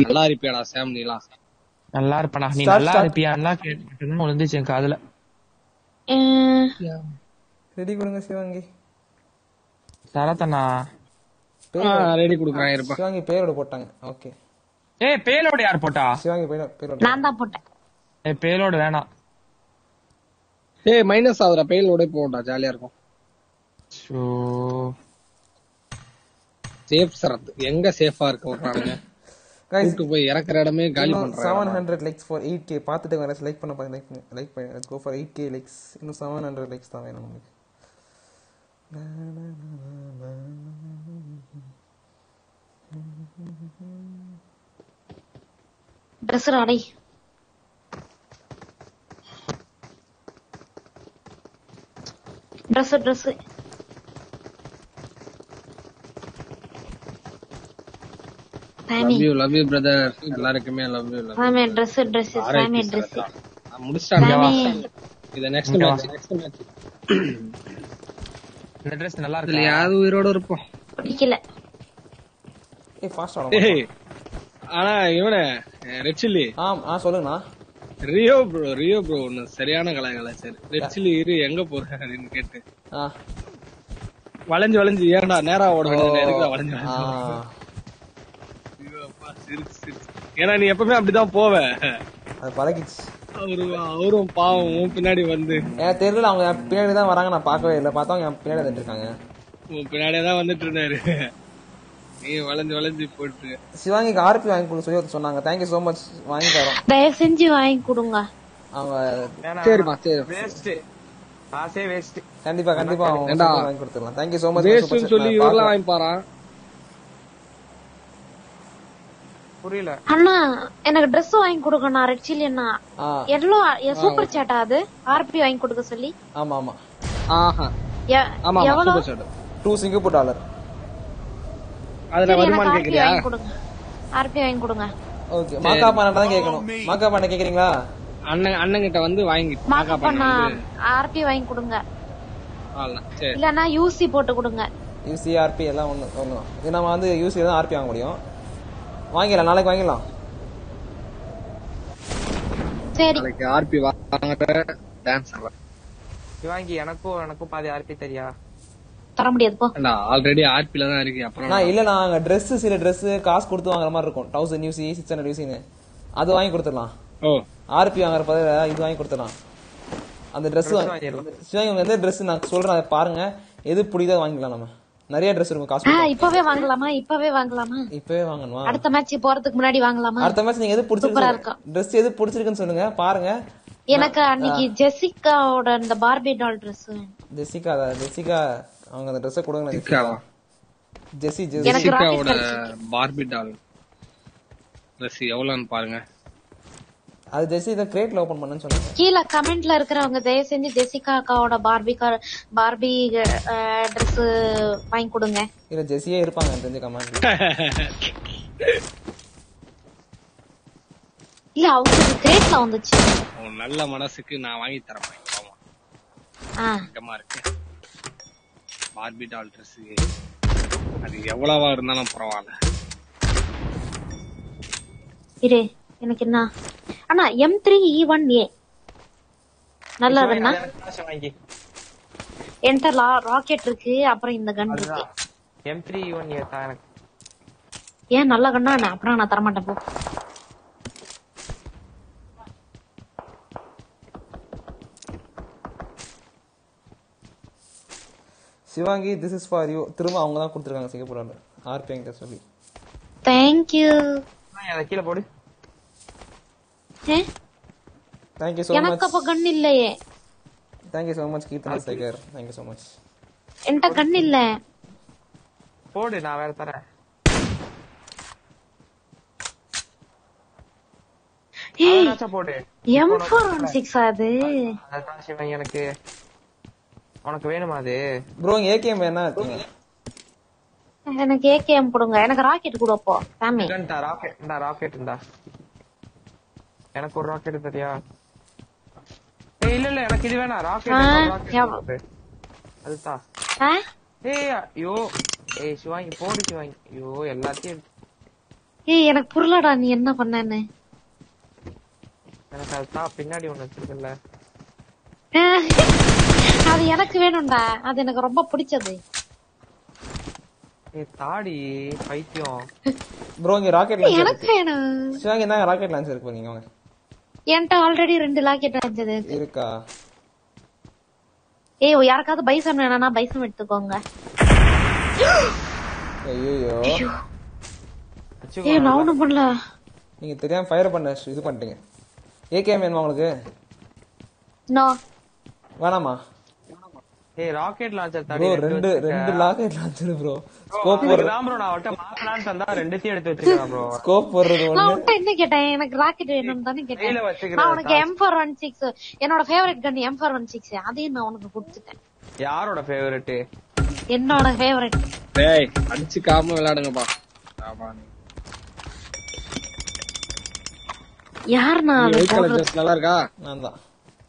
நல்லா இருப்பியாடா சாம் நீலாம் நல்லா இருப்படா நீ Start, நல்லா start. இருப்பியான்லாம் கேட்டு மட்டும்தான் விழுந்துச்சு என் காதுல அஹ், ரெடி கொடுங்க சிவாங்கி சரத்தண்ணா ரெடி குடுக்குறான் இருப்பா சிவாங்கி பேரோட போட்டாங்க ஓகே ஏய் பேலோட யார் போட்டா சிவாங்கி பேரோட பேரோட நான் தான் போட்டேன் ஏய் பேலோட வேணாம் ஏய் மைனஸ் ஆகுற பெயிலோட போடா ஜாலியா இருக்கும் ஷோ சேஃப் சரத் எங்க சேஃபா இருக்க விடுறானுங்க கைஸ் கூட்டு போய் இறக்குற இடமே காலி செவன் பண்றாங்க hundred likes for eight K பார்த்துட்டு வரேன் லைக் பண்ண பாருங்க லைக் பண்ணி லைக் பண்ணி let's go for eight K likes இன்னும் செவன் ஹண்ட்ரட் லைக்ஸ் தான் வேணும் நமக்கு ட்ரெஸ் அடை ட்ரெஸ் ட்ரெஸ் சாமி love you love you brother எல்லாருக்குமே லவ் யூ லவ் சாமி ட்ரெஸ் ட்ரெஸ் சாமி ட்ரெஸ் முடிச்சிட்டாங்க சாமி இத நெக்ஸ்ட் மேட்ச் நெக்ஸ்ட் மேட்ச் இந்த ட்ரெஸ் நல்லா இதுல இருக்கு யாரு உயிரோட இருப்போம் பிடிக்கல ஏய் ஃபாஸ்ட் ஆடும் ஏய் ஆனா இவன ரெட் சில்லி ஆ ஆ சொல்லுங்கண்ணா ரியோ ப்ரோ ரியோ ப்ரோ ஒண்ணு சரியான கலாகலா சரி ரெட் சில்லி இரு எங்க போற அப்படின்னு கேட்டு ஆ வளைஞ்சு வளைஞ்சு ஏன்டா நேரா ஓட வேண்டியது எதுக்குடா வளைஞ்சு ஆ வளைஞ்சு ஐயோ, அப்பா, சிரிச்சு, சிரிச்சு. ஏன்னா நீ எப்பவுமே அப்படிதான் போவ அது பழகிச்சு அவரு அவரும் பாவம் உன் பின்னாடி வந்து எனக்கு தெரியல அவங்க என் பின்னாடி தான் வராங்க நான் பார்க்கவே இல்லை பார்த்தா அவங்க என் பின்னாடி வந்துட்டு இருக்காங்க உன் பின்னாடியே தான் வந்துட்டு இருந்தாரு நீ வளைஞ்சு வளைஞ்சு போட்டு சிவாங்கிக்கு ஆர்பி வாங்கி கொடுக்க சொல்லி ஒருத்தர் சொன்னாங்க தேங்க்யூ ஸோ மச் வாங்கி தரோம் தயவு செஞ்சு வாங்கி கொடுங்க அவங்க சரிப்பா சரி வேஸ்ட் காசே வேஸ்ட் கண்டிப்பா கண்டிப்பா அவங்க ஏண்டா. வாங்கி கொடுத்துடலாம் தேங்க்யூ ஸோ மச் வேஸ்ட்னு சொல்லி இவரெல்லாம் வாங்கி பாறான் புரியல அண்ணா எனக்கு Dress வாங்கி கொடுங்க நான் ரெட் சில்லி அண்ணா ஆ எவ்வளோ சூப்பர் சேட்டா அது ஆர்பி வாங்கி கொடுக்க சொல்லி ஆமா ஆமா ஆஹா எ- ஆமா எவ்வளோ super shot two Singapore dollar அதுல சரி, எனக்கு வருமானம் ஆர்பி கேக்குறியா வாங்கி கொடுங்க ஆர்பி வாங்கி கொடுங்க ஓகே மாக்கா பானை தான் கேட்கணும் மாக்கா பானை கேக்குறீங்களா அண்ணன் அண்ணங்கிட்ட வந்து வாங்கி மாக்கா பண்ணா ஆர்பி வாங்கி கொடுங்க அவ்வளவுதான். சரி இல்லன்னா யூசி போட்டு கொடுங்க யூசி ஆர்பி எல்லாம் ஒண்ணு ஒண்ணு தான். இது நம்ம வந்து யூசி தான் ஆர்பி வாங்க முடியும் வாங்கிடலாம் நாளைக்கு வாங்கிடலாம் சரி நாளைக்கு ஆர்பி வாங்குற டான்ஸ் ஆடலாம் வாங்கி எனக்கும் எனக்கும் பாதி ஆர்பி தெரியா தர முடியாது போ ஆல்ரெடி ஆர்பில தான் இருக்கு அப்புறம் நான் இல்ல நான் அங்க Dress சில Dress காசு கொடுத்து வாங்குற மாதிரி இருக்கும் தௌசண்ட் யூசி சிக்ஸ் ஹண்ட்ரட் யூசின்னு அது வாங்கி கொடுத்துடலாம் ஓ ஆர்பி வாங்குற பதில இது வாங்கி கொடுத்துடலாம் அந்த Dress வாங்கிடலாம். சிவாங்கி உங்க எந்த Dress நான் சொல்றேன் அதை பாருங்க எது பிடிக்குதோ அதை வாங்கிக்கலாம் நம்ம நிறைய Dress இருக்கும் காசு ஆ கொடுத்து. இப்பவே வாங்கலாமா இப்பவே வாங்கலாமா இப்பவே வாங்கணுமா அடுத்த மேட்ச் போறதுக்கு முன்னாடி வாங்கலாமா அடுத்த மேட்ச் நீங்க எது சூப்பரா பிடிச்சிருக்கு இருக்கும். Dress எது பிடிச்சிருக்குன்னு சொல்லுங்க பாருங்க எனக்கு அன்னைக்கு ஜெசிகாவோட இந்த பார்பி டால் Dress ஜெசிகா தான் ஜெசிகா அவங்க அந்த ட்ரெஸ்ஸை கொடுங்க ஜெசிகாவா? ஜெசி ஜெசி எனக்கு rocket ஜெசிகாவோட கிடைச்சிருக்கு. பார்பி டால் ட்ரெஸ் எவ்வளவுன்னு பாருங்க அது ஜெசி தான் கிரேட்ல ஓபன் பண்ணேன்னு சொன்னாங்க கீழே கமெண்ட்ல இருக்கிறவங்க தயவு செஞ்சு ஜெசிகா அக்காவோட பார்பி பார்பி Dress வாங்கி கொடுங்க இல்ல ஜெசியே இருப்பாங்க எனக்கு தெரிஞ்ச கமெண்ட் இல்ல அவங்களுக்கு கிரேட்ல வந்துச்சு உன் நல்ல மனசுக்கு நான் வாங்கி தரேன் பாவம் ஆ கஷ்டமா இருக்கு பார்பி டால் ட்ரெஸ் அது எவ்வளவா இருந்தாலும் பரவாயில்ல இரு எனக்கு என்ன அண்ணா M three E one A நல்லதுண்ணா காசு வாங்கி என்கிட்ட ராக்கெட் இருக்கு அப்புறம் இந்த கன் இருக்கு எம் த்ரீ ஒன் ஏ தான் எனக்கு ஏன் நல்ல கண்ணா அண்ணா அப்புறம் நான் தரமாட்டேன் போ Shivangi this is for you திரும்ப அவங்க தான் கொடுத்துருக்காங்க சிங்கப்பூர்ல ஆர்பி என்கிட்ட சொல்லி தேங்க்யூ அதை கீழே போடு தேங்க்யூ ஸோ எனக்கு மச் அப்ப கன் இல்லையே thank you so much Keerthana Sekar thank you so much என்கிட்ட கன் இல்ல போடு நான் வேற தரேன் ஏய் அதனாச்சும் போடு எம் ஃபோர் ஒன் சிக்ஸ் அது அதான் சிவன் எனக்கு உனக்கு வேணுமா அது ப்ரோ ஏகேஎம் என்ன இருக்குங்க எனக்கு ஏகேஎம் கொடுங்க எனக்கு ராக்கெட் கூட போ சாமி இந்தா ராக்கெட் இந்தா ராக்கெட் இந்தா எனக்கு ஒரு ராக்கெட் தெரியா ஏய் இல்ல இல்ல எனக்கு இது வேணாம் ஆ, ராக்கெட் எவ்வ- ராக்கெட் அதுதான் ஆ? ஏய் ஐயோ ஏய் சிவாங்கி போடு சிவாங்கி ஐயோ எல்லாத்தையும் ஏய் எனக்கு புரியலடா நீ என்ன பண்ணன்னு எனக்கு அதுதான் பின்னாடி ஒண்ணு வச்சிருக்குல்ல அது எனக்கு வேணும்டா அது எனக்கு ரொம்ப பிடிச்சது ஏய் தாடி பைத்தியம் ப்ரோ இங்க ராக்கெட் லான்ச்சர் எனக்கு வேணும் சிவாங்கி தான் ராக்கெட் லான்ச்சர் இருக்கு நீங்க வாங்க என்கிட்ட ஆல்ரெடி ரெண்டு லாக்கெட் வந்தது இருக்கா ஏய் யாருக்காவது பைசன் வேணாம்னா பைசன் எடுத்துக்கோங்க ஐயோ வச்சுக்கோ ஏய் நான் ஒண்ணும் பண்ணல நீங்க தெரியாம ஃபயர் பண்ண இது பண்ணிட்டீங்க ஏகேஎம் வேணுமா உங்களுக்கு நோ வேணாமா ஏய் ராக்கெட் லான்ச்சர் ப்ரோ தாடி ரெண்டு ரெண்டு லாக்கெட் லான்ச்சர் ப்ரோ ஸ்கோப் அதுக்கு தான் ப்ரோ நான் அவட்ட மாத்தலாம்னு தந்தா ரெண்டுத்தையும் எடுத்து வச்சிருக்கேன் ப்ரோ ஸ்கோப் போடுறது நான் ஒண்ணு உன்கிட்ட என்ன கேட்டேன் எனக்கு ராக்கெட் வேணும்னு தானே கேட்டேன் கையில வச்சுக்கிறேன் நான் உனக்கு எம் ஃபோர் ஒன் சிக்ஸ் என்னோட favourite gun M four one six அதையும் நான் உனக்கு கொடுத்துட்டேன் யாரோட ஃபேவரட் என்னோட ஃபேவரட் டேய் அடிச்சுக்காம விளையாடுங்கப்பா ஆமா நீ யாருண்ணா அது ஒயிட் கலர் போடுறது? ட்ரெஸ் நல்லா இருக்கா நான் தான்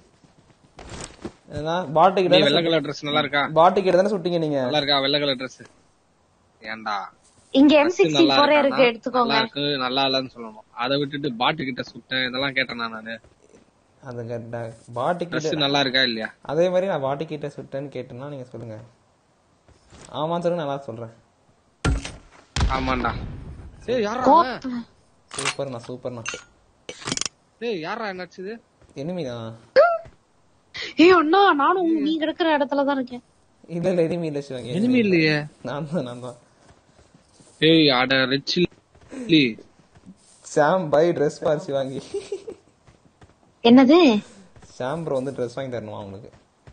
என்ன பாட்டு நீ கிட்ட வெள்ளை கலர் ட்ரெஸ் நல்லா இருக்கா பாட்டு கிட்ட தானே சுட்டீங்க நீங்க நல்லா இருக்கா வெள்ளை கலர் ட்ரெஸ் ஏன்டா இங்க எம் dress சிக்ஸ்டி நல்லா ஃபோரே இருக்கானா? இருக்கு எடுத்துக்கோங்க நல்லா இருக்கு நல்லா இல்லன்னு சொல்லணும் அதை விட்டுட்டு பாட்டு கிட்ட சுட்டேன் இதெல்லாம் கேட்டேனா நானு அந்த கட்ட- பாட்டு ட்ரெஸ் கிட்ட நல்லா இருக்கா இல்லையா அதே மாதிரி நான் பாட்டு கிட்ட சுட்டேன்னு கேட்டேன்னா நீங்க சொல்லுங்க ஆமான்னு சொல்லுங்க நல்லா சொல்றேன் ஆமாண்டா ஏய் யாரா அவன்? கோப்பு. சூப்பர்ண்ணா சூப்பர்ண்ணா ஏய் யாரா என்னாச்சுது எனிமி தான் ஏய் அண்ணா நானும் நீங்க இருக்கிற இடத்துல தான் இருக்கேன் இல்ல இல்ல எனிமி இல்ல சிவங்க இனிமே இல்லையே நான் தான் நான் தான் ஏய் அட ரெட் சில்லி சாம் பை ட்ரெஸ் பார் சிவாங்கி என்னது சாம் ப்ரோ வந்து ட்ரெஸ் வாங்கி தரணுமா அவங்களுக்கு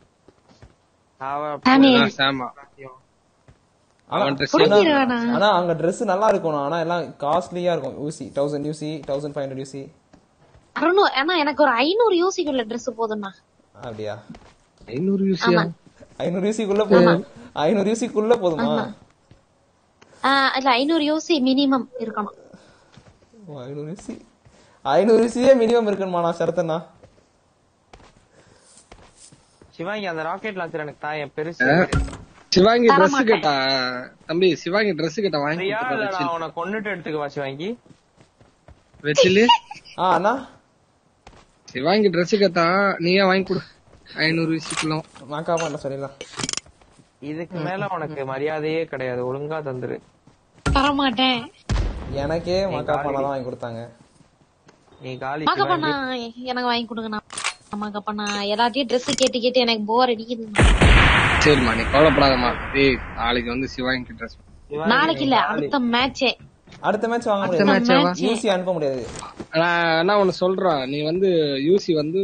அவ சாமி சாமா ஆனா அவன் ட்ரெஸ் புரிஞ்சிருவானா ஆனா அங்க Dress நல்லா இருக்கணும் ஆனா எல்லாம் காஸ்ட்லியா இருக்கும் UC thousand UC thousand five hundred UC அறுநூறு ஏன்னா எனக்கு ஒரு ஐநூறு யூசிக்குள்ள ட்ரெஸ் போதும்ண்ணா அப்படியா ஐநூறு யூசியா ஐநூறு யூசிக்குள்ள போதும் ஐநூறு யூசிக்குள்ள போதுமா ஆஹ் இல்ல ஐநூறு யூசி மினிமம் இருக்கணும் ஓ, ஐநூறு யூசி ஐநூறு யூசியே மினிமம் இருக்கணுமா நான் சரத்தண்ணா சிவாங்கி அந்த ராக்கெட் லான்ச்சர் எனக்கு தான் என் பெருசு சிவாங்கி Dress கேட்டா தம்பி சிவாங்கி Dress கேட்டா வாங்கி சரியா இல்ல கொடுத்துட்டா நான் உன்னை கொண்டுட்டு எடுத்துக்கவா சிவாங்கி வெச்சிலி ஆ அண்ணா சிவாங்கி Dress கேட்டா நீயே வாங்கி கொடு ஐநூறு யூசிக்குள்ள மாக்கா பண்ண சொல்லிடலாம் இதுக்கு மேல உனக்கு மரியாதையே கிடையாது ஒழுங்கா தந்துரு தரமாட்டேன் எனக்கே மக்கா பண்ண தான் வாங்கி கொடுத்தாங்க நீ காலி மகப்பண்ணா எனக்கு வாங்கி கொடுங்கண்ணா மகப்பண்ணா எல்லாத்தையும் ட்ரெஸ் கேட்டு கேட்டு எனக்கு போர் அடிக்குது சரிம்மா நீ கவலைப்படாதம்மா ஏய் நாளைக்கு வந்து சிவாங்கி ட்ரெஸ் சிவாங்கி, நாளைக்கு இல்ல அடுத்த மேட்சே அடுத்த மேட்ச் வாங்க அடுத்த முடியாது மேட்ச் யூசி அனுப்ப முடியாது நான் என்ன ஒண்ணு சொல்றேன் நீ வந்து யூசி வந்து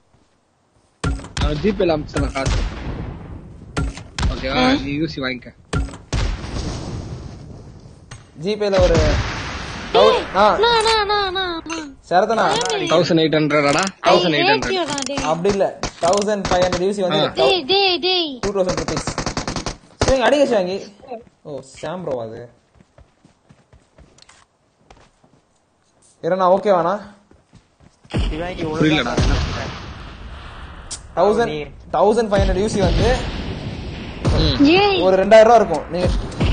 ஜிபேல அனுப்பிச்சிடலாம் காசு ஓகேவா நீ யூசி வாங்கிக்க ஜிபேல ஒரு தௌ- ஆ அண்ணா, அண்ணா, அண்ணா, அண்ணா, அண்ணா. சரத்தண்ணா தௌசண்ட் எயிட் ஹண்ட்ரடாடா தௌசண்ட் எயிட் ஹண்ட்ரட் ஏத்தியோடா, டேய். அப்படி இல்ல தௌசண்ட் ஃபைவ் ஹண்ட்ரட் யூசி வந்து டேய், டேய், டேய். டூ தௌசண்ட் ருபீஸ் சரிங்க அடிங்க சிவாங்கி ஓ சாம் ப்ரோ அது இரண்ணா ஓகேவாண்ணா சிவாங்கி புரியலடா. ஒழுங்கா தௌசண்ட் நீ- தௌசண்ட் ஃபைவ் ஹண்ட்ரட் யூசி வந்து ஏய். ஒரு ரெண்டாயிரம் ரூபா இருக்கும் நீங்க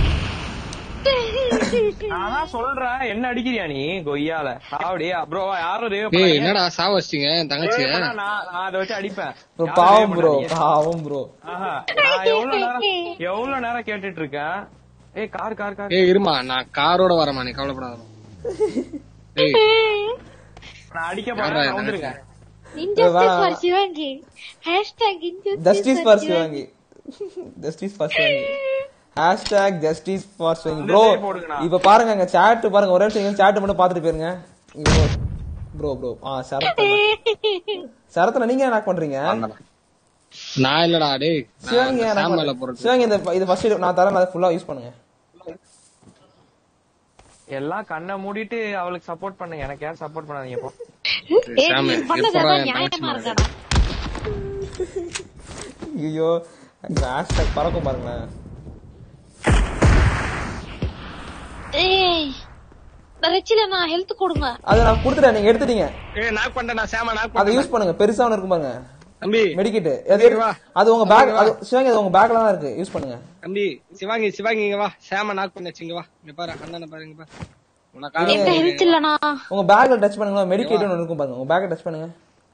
நான் சொல்றேன் என்ன அடிக்கிறியா நீ கொய்யால அப்படியே ப்ரோ யாரும் ரேவ் ஏய் என்னடா சாவ வச்சிட்டீங்க என் தங்கச்சிய நான் நான் அதை வச்சு அடிப்பேன் bro, யாரும் பாவம் rave ப்ரோ பண்ணாதீங்க. பாவம் ப்ரோ ஆஹா, நான் எவ்வளவு நேரம் எவ்வளவு நேரம் கேட்டுட்டு இருக்கேன் ஏய் கார் கார் கார் ஏய் இருமா நான் காரோட வரமா நீ கவலைப்படாத ஏய் நான் அடிக்க யாரா போறேன் என் வந்துருங்க Injustice for Shivangi. Hashtag injustice justice for for Shivangi. Shivangi justice for Shivangi hashtag justice for Shivangi bro போடுங்கண்ணா. இப்ப பாருங்க அங்க சாட் பாருங்க ஒரே நிமிஷம் சாட் மட்டும் பாத்துட்டு போயிருங்க ப்ரோ ப்ரோ ஆ சரத்தன சரத்தன நீங்க என்ன பண்றீங்க நான் இல்லடா டேய் சிவாங்கி நான் என்ன சாம் மேல பண்றீங்க? போறது சிவாங்கி இந்த இது ஃபர்ஸ்ட் நான் தரேன் அதை ஃபுல்லா யூஸ் பண்ணுங்க எல்லாம் கண்ணை மூடிட்டு அவளுக்கு சப்போர்ட் பண்ணுங்க எனக்கு யாரும் சப்போர்ட் பண்ணாதீங்க இப்போ ஏய், சாமி, நீ பண்ணது எப்படா அதான் என் நியாயமா தங்கச்சி இருக்காடா. ஐயோ அங்க ஹேஷ்டாக் பறக்கும் பாருங்களேன் ஏய். நான் ரெச்சில நான் ஹெல்த் கொடுங்க அதை நான் கொடுத்துட்டேன் நீங்க எடுத்துட்டீங்க ஏய் நாக் பண்ணேன் நான் சாம நாக் அதை பண்ணேன் யூஸ் பண்ணுங்க பெருசா ஒன்று இருக்கும் பாருங்க தம்பி மெடிக்கிட்டு அது வா. அது உங்க பேக் அது சிவாங்கி அது உங்க பேக்ல தான் இருக்கு யூஸ் பண்ணுங்க தம்பி சிவாங்கி சிவாங்கி இங்க வா சாம நாக் பண்ண இங்க வா இங்க பாரு அண்ணனை பாரு இங்க பாரு உனக்காக என்கிட்ட ஹெல்த் இல்லனா உங்க பேக்ல டச் பண்ணுங்க மெடிக்கேட் ஒன்று இருக்கும் பாருங்க உங்க பேக்கை டச் பண்ணுங்க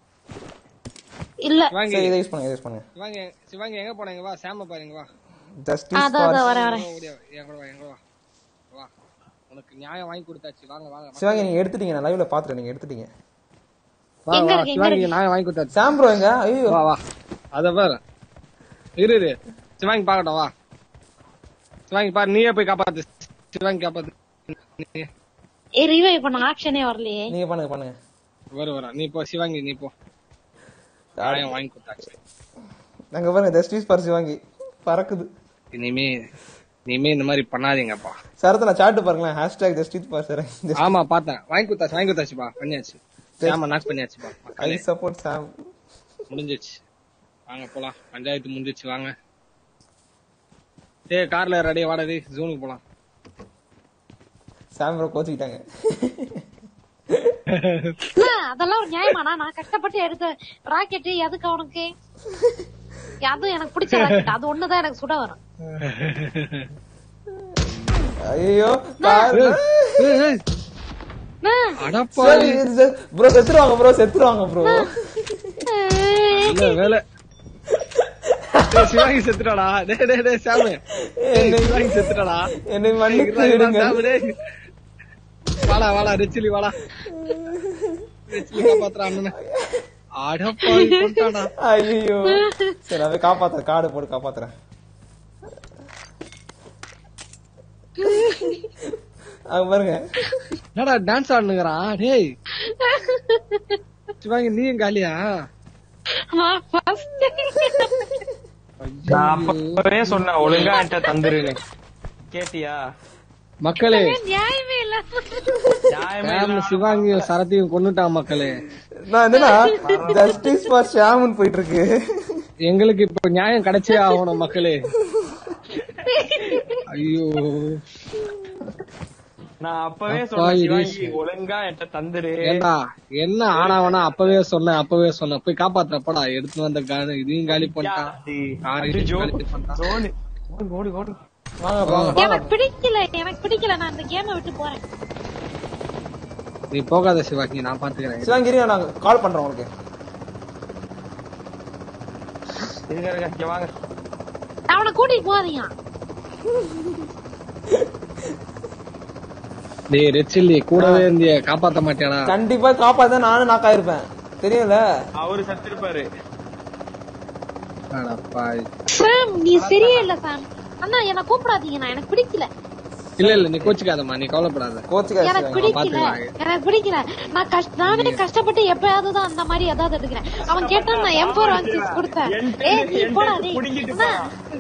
இல்ல சிவாங்கி சரி இதை யூஸ் பண்ணுங்க யூஸ் பண்ணுங்க சிவாங்கி சிவாங்கி எங்க போனீங்க வா சாம பாருங்க வா ஜஸ்டிஸ் அதான் அதான் வரேன் வரேன் ஓடியா, என் கூட வா என் கூட வா வா உனக்கு நியாயம் வாங்கி கொடுத்தாச்சு வாங்க வாங்க சிவாங்கி நீங்க எடுத்துட்டீங்க நான் லைவ்ல பாத்துட்டேன் நீங்க எடுத்துட்டீங்க வா எங்க வா இருக்கு, எங்க சிவாங்கி நியாயம் வாங்கி கொடுத்தாச்சு சாம் ப்ரோ எங்க ஐயோ வா வா அத பாரு இரு இரு சிவாங்கி பாக்கட்டும் வா சிவாங்கி பாரு நீயே போய் காப்பாத்து சிவாங்கி காப்பாத்து நீ ஏ ரிவைவ் பண்ண ஆப்ஷனே வரலையே நீங்க பண்ணுங்க பண்ணுங்க வர வர நீ போ சிவாங்கி நீ போ நியாயம் வாங்கி கொடுத்தாச்சு நாங்க பாருங்க ஜஸ்டிஸ் ஃபார் சிவாங்கி பறக்குது இனிமே இனிமே இந்த மாதிரி பண்ணாதீங்கப்பா சரத்துல சாட்டு பாருங்களேன் ஹேஷ்டாக் ஜஸ்டிஸ் ஃபார் சிவாங்கி ஆமா பார்த்தேன் வாங்கி கொடுத்தாச்சு வாங்கி கொடுத்தாச்சுப்பா பண்ணியாச்சு சாம நாக் பண்ணியாச்சுப்பா ஐ மக்களே சப்போர்ட் சாம் முடிஞ்சிச்சு வாங்க போலாம் பஞ்சாயத்து முடிஞ்சிச்சு வாங்க டேய் கார்ல ரெடி வாடா டேய் ஜூனுக்கு போலாம் சாம் ப்ரோ கோச்சிக்கிட்டாங்க அண்ணா, அதெல்லாம் ஒரு நியாயமாண்ணா நான் கஷ்டப்பட்டு எடுத்த ராக்கெட் எதுக்கு அவனுக்கு அதுவும் எனக்கு பிடிச்ச ராக்கெட் அது ஒண்ணுதான் எனக்கு சுட வரும் ஐயோ கார் அண்ணா, அடப்பா ப்ரோ செத்துருவாங்க ப்ரோ செத்துருவாங்க ப்ரோ நல்ல வேலை டேய், சிவாங்கி செத்துட்டாடா டேய் டேய் டேய் சாமு டேய், சிவாங்கி செத்துட்டாடா என்னை மன்னித்து டேய், விடுங்க சாமு, டேய். வாடா வாடா ரெச்சிலி வாடா ரெச்சிலி காப்பாத்துறா அண்ணனை அடப்பா கொண்டாடா ஐயோ சரி அதை காப்பாத்துறேன் கார்டு போட்டு காப்பாத்துறேன் அங்க பாருங்க என்னடா டான்ஸ் ஆடுனுங்கறான் டேய் சிவாங்கி நீயும் காலியா நான் first நான் அப்பவே சொன்னேன் ஒழுங்கா என்கிட்ட தந்துருன்னு கேட்டியா மக்களே நியாயமே இல்ல நியாயமே சாம் சிவாங்கியும் சரத்தையும் கொன்னுட்டான் மக்களே நான் என்னன்னா ஜஸ்டிஸ் ஃபார் ஷாமுன்னு போயிட்டு இருக்கு எங்களுக்கு இப்ப நியாயம் கிடைச்சே ஆகணும் மக்களே ஐயோ நான் அப்பவே அப்பா, சொன்னேன் இது சிவாங்கி ஒழுங்கா என்கிட்ட தந்துரு ஏண்டா என்ன ஆனாவனா அப்பவே சொன்னேன் அப்பவே சொன்னேன் போய் காப்பாத்துறப்படா எடுத்து வந்த கானு இதையும் காலி பண்ணிட்டான் காரையும் காலி பண்ணிட்டான். ஓடு ஓடு ஓடு ஓடு வாங்க வாங்க எனக்கு பிடிக்கல எனக்கு பிடிக்கல நான் இந்த கேமை விட்டு போறேன் நீ போகாத சிவாங்கி நான் பாத்துக்கிறேன் சிவாங்கிரி நான் கால் பண்றேன் உங்களுக்கு இருங்க இருங்க இங்க வாங்க அவனை கூட்டிட்டு போகாதீங்க டேய் ரெச்சில்லி கூடவே இருந்திய காப்பாத்த மாட்டியாடா கண்டிப்பா காப்பாத்த நானும் நாக்காயிருப்பேன் தெரியும்ல அவரு சத்திருப்பாரு அடப்பா. சாம் நீ சரியே இல்ல சாம் அண்ணா என்ன கூப்பிடாதீங்க நான் எனக்கு பிடிக்கல இல்ல இல்ல நீ கோச்சுக்காதம்மா நீ கவலைப்படாத கோச்சுக்காரு எனக்கு சிவாங்கி. பிடிக்கல பாத்துக்கலாம். எனக்கு பிடிக்கல நான் கஷ்ட நானே கஷ்டப்பட்டு எப்பயாவது தான் அந்த மாதிரி ஏதாவது எடுக்கிறேன் அவன் கேட்டான் நான் எம் ஃபோர் ஒன் சிக்ஸ் கொடுத்தேன் ஏ நீ போடா டேய். புடிங்கிட்டு அண்ணா.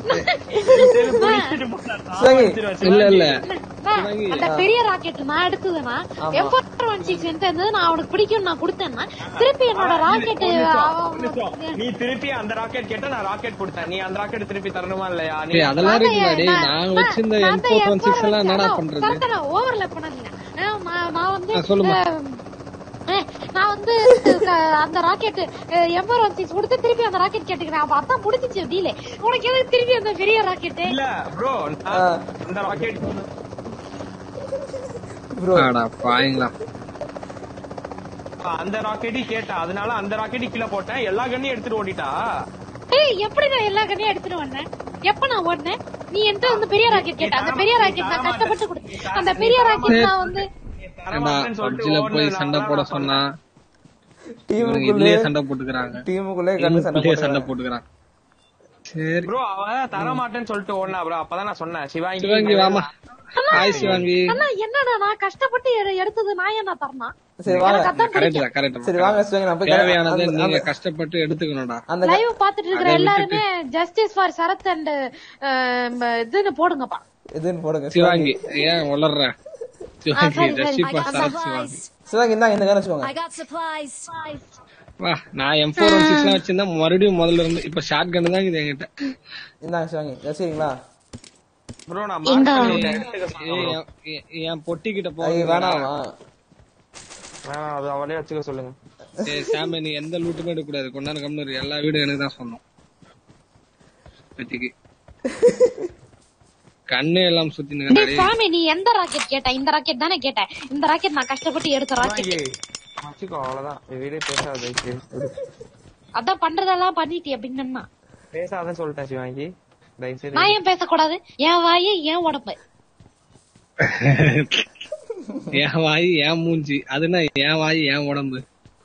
சிவாங்கி இல்ல இல்ல அண்ணா, அந்த பெரிய ராக்கெட் நான் எடுத்ததுன்னா எம் ஃபோர் ஒன் சிக்ஸ் என்கிட்ட இருந்தது நான் அவனுக்கு பிடிக்கும் நான் கொடுத்தேன்னா திருப்பி என்னோட ராக்கெட் நீ திருப்பி அந்த ராக்கெட் கேட்டா நான் ராக்கெட் கொடுத்தேன் நீ அந்த ராக்கெட் திருப்பி தரணுமா இல்லையா நீ டேய் அதெல்லாம் இருக்குடா டேய் நாங்க வச்சிருந்த எம் ஃபோர் ஒன் சிக்ஸ் எல்லாம் என்னடா பண்றது ஓவர்ல பண்ணாதீங்க ஆ, நான் நான் வந்து ஆ, சொல்லுமா. ஆ, ஆ, நான் வந்து க- அந்த ராக்கெட் எம்பர் ஒன் சிக்ஸ் கொடுத்து திருப்பி அந்த ராக்கெட் கேட்டுக்கிறேன் அப்ப அதான் முடிஞ்சிச்சு டீலே உனக்கு எதுக்கு திருப்பி அந்த பெரிய ராக்கெட் இல்ல ப்ரோ ஆ. அந்த ராக்கெட் ப்ரோ அடா பாயங்களா அந்த ராக்கெட்டி கேட்டா அதனால அந்த ராக்கெட்டி கீழே போட்டேன் எல்லா கண்ணையும் எடுத்துட்டு ஓடிட்டா ஏய் எப்படி நான் எல்லா கண்ணையும் எடுத்துட்டு வந்தேன் எப்ப நான் ஓடினேன் நீ என்கிட்ட வந்து பெரிய ராக்கெட் கேட்ட அந்த பெரிய ராக்கெட் நான் கஷ்டப்பட்டு கொடுத்தேன் அந்த பெரிய ராக்கெட் நான் வந்து ஏண்டா பப்ஜில போய் சண்டை போட சொன்னா இவனுங்க டீமுக்குள்ளே இதுலயே சண்டை போட்டுக்கிறாங்க டீமுக்குள்ளே கண்ணு சண்டை இதுலயே சண்டை போட்டுக்கிறாங்க. போட்டுக்கிறான் சரி ப்ரோ அவ தர மாட்டேன்னு சொல்லிட்டு ஓடனா ப்ரோ அப்பதான் நான் சொன்னேன் சிவாங்கி சிவாங்கி வாமா ஹாய் சிவாங்கி அண்ணா என்னடா நான் கஷ்டப்பட்டு எடு- எடுத்தது நான் என்ன தரணும் சரி வாங்க எனக்கு அதான் கரெக்ட் தான் கரெக்ட் சரி வாங்க சிவாங்கி நான் போய் தேவையானதை அந்த- நீங்க கஷ்டப்பட்டு எடுத்துக்கணும்டா அந்த லைவ் பாத்துட்டு இருக்கிற எல்லாருமே ஜஸ்டிஸ் ஃபார் சரத் அண்ட் இதுன்னு போடுங்கப்பா இதுன்னு போடுங்க சிவாங்கி ஏன் வளர்ற சிவாங்கி சரி, சரி. ஜஸ்டிப்பா I got Sarath Shivangi supplies. Shivangi இந்தாங்க இந்த கண்ணு வச்சுக்கோங்க I got supplies. வா நான் எம் ஃபோர் ஒன் சிக்ஸ் எல்லாம் வச்சிருந்தா மறுபடியும் முதல்ல இருந்து இப்ப ஷார்ட் கன் தான் இது என்கிட்ட இந்தாங்க சிவாங்கி வச்சுக்கிறீங்களா ப்ரோ நான் எங்க? mark பண்ணிட்டேன். எடுத்துக்க சொன்னா ஏய், bro. என்- என் என் பொட்டி கிட்ட ஐயோ போ வேணாமா வேணாம் அது அவளே வச்சுக்க சொல்லுங்க ஏய் சாமி நீ எந்த லூட்டுமே எடுக்க கூடாது கொண்டாந்து கம்னு எல்லா வீடும் எனக்கு தான் சொன்னோம் இப்போதைக்கு கண்ணு எல்லாம் சுத்தி டேய் சாமி நீ எந்த ராக்கெட் கேட்ட இந்த ராக்கெட் தானே கேட்ட இந்த ராக்கெட் நான் கஷ்டப்பட்டு எடுத்த ராக்கெட் சிவாங்கி வச்சுக்கோ அவ்வளவுதான் இந்த வீடியோ பேசாத தயவுசெய்து. விடு. அதான் பண்றதெல்லாம் பண்ணிட்டியா பின்னா பேசாதன்னு சொல்லிட்டேன் சிவாங்கி தயவுசெய்து நான் ஏன் பேசக்கூடாது என் வாயு என் உடம்பு என் வாய் என் மூஞ்சி அதுனா என் வாய் என் உடம்பு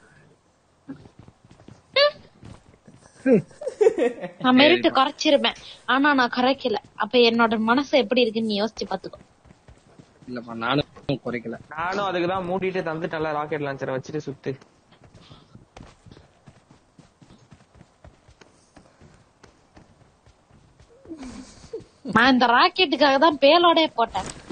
நான் மெரிட்டு குறைச்சிருப்பேன் ஆனா நான் குறைக்கல அப்ப என்னோட மனசு எப்படி இருக்குன்னு நீ யோசிச்சு பாத்துக்கோ இல்லப்பா நானும் குறைக்கல நானும் அதுக்கு தான் மூடிட்டு தந்துட்டேன்ல ராக்கெட் லான்ச்சரை வச்சுட்டு சுத்து நான் இந்த ராக்கெட்டுக்காக தான் பேலோடே போட்டேன்